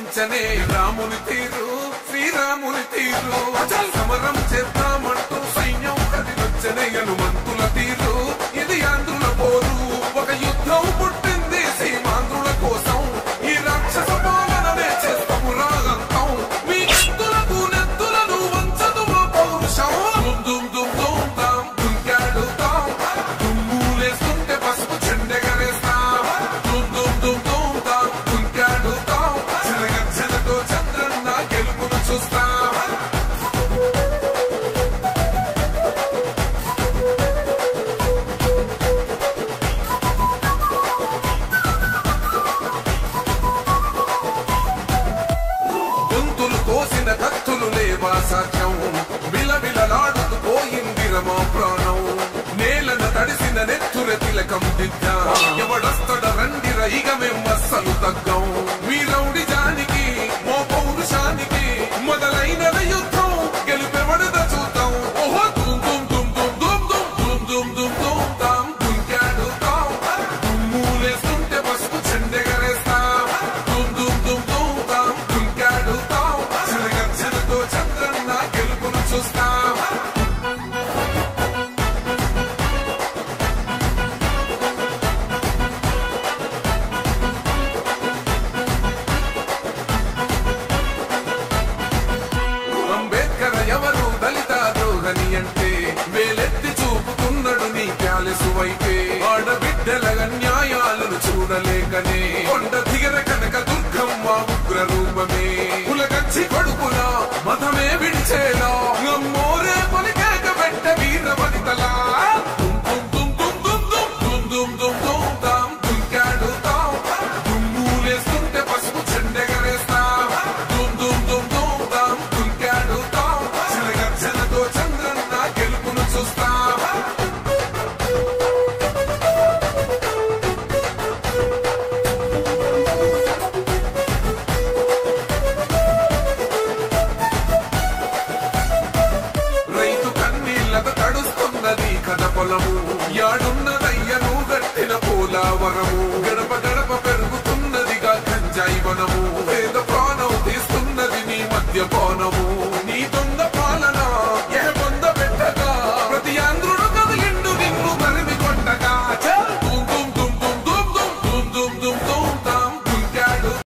నచ్చనే రాముని తీరు శ్రీరాముని తీరు అచల్ సమరం చేద్దామంటూ సైన్యం కదిలొచ్చనే హనుమంతుల తీరు ఇది ఆంధ్రుల పోరు ఒక యుద్ధం పుట్టింది సీమాంధ్రుల కోసం ఈ రాక్షస పాలననే చేస్తాము రాగంతం మీ నెత్తులకు నెత్తులను వంచదు మా పౌరుషం దుమ్ దుమ్ దుమ్ దుమ్ దాం దుంకాడుతాం దుమ్ములేస్తుంటే పసుపు చెండెగరేస్తాం దుమ్ దుమ్ దుమ్ దుమ్ దాం దుంకాడుతాం చెలగచ్చలతో చంద్రన్న గెలుపును చూస్తాం గొంతులు కోసిన కత్తులు లేవా సాధ్యం బిలబిలలాడుతూ పోయింది రమా ప్రాణం నేలను తడిసిన నెత్తుర తిలకం దిద్దా ఎవడొస్తడ రండి రైగ మేము అస్సలు తగ్గం మీ రౌడి జానికి మో పౌరుషానికి మొదలైన యుద్ధం గెలుపెవడద చూద్దాం ఓహో దుమ్ దుమ్ దుమ్ దుమ్ దుమ్ దుమ్ దుమ్ దుమ్ దుమ్ దుమ్ తాం దుంకాడుతాం దుమ్ములేస్తుంటే పసుపు చెండెగరేస్తాం దుమ్ దుమ్ దుమ్ దుమ్ తాం దుంకాడుతాం చెలగచ్చలతో చంద్రన్న గెలుపును చూస్తాం అంబేద్కర్ ఎవరు దళిత ద్రోహని అంటే వేలెత్తి చూపుతున్నాడు నీ క్యాలెసు వైపే ఆడబిడ్డల న్యాయాలను చూడలేకనే కొండ